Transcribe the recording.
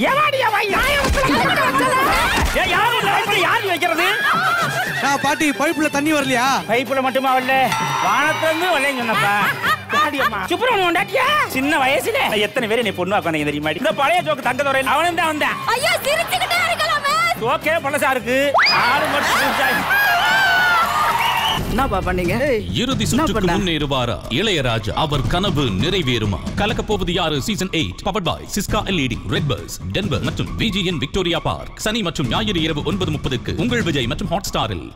எவாடியா வாய் ஏய் யாரு இல்ல வைப்பல யாரு வைக்கிறது நான் பாட்டி பைப்புல தண்ணி வரலையா பைப்புல மட்டுமா வரல வானத்துல இருந்து வரலன்னு சொன்னப்பா யாடியம்மா சுப்பிரமணியம் உண்டாட்டியா சின்ன வயசுல எத்தனை பேர் நீ பொண்ணு உட்காந்தீங்க தெரியுமா இந்த பழைய ஜோக்கு தங்க துறை அவனும் தான் வந்தான் ஐயோ சிரிச்சுக்கிட்டே இருக்கலாமே ஓகே பழசா இருக்கு ஆளு மட்டும் புதுசா இருக்கு. என்னப்பா பண்ணீங்க இறுதி என்ன சுற்றுக்கு பண்ண? முன்னேறுவாரா இளையராஜா அவர் கனவு நிறைவேறுமா கலக்கப் போவது யாரு season eight powered by Syska LED ரெட் பர்ஸ் டென்பர் மற்றும் விஜிஎன் விக்டோரியா பார்க் சனி மற்றும் ஞாயிறு இரவு ஒன்பது முப்பதுக்கு உங்கள் விஜய் மற்றும் ஹாட் ஸ்டாரில்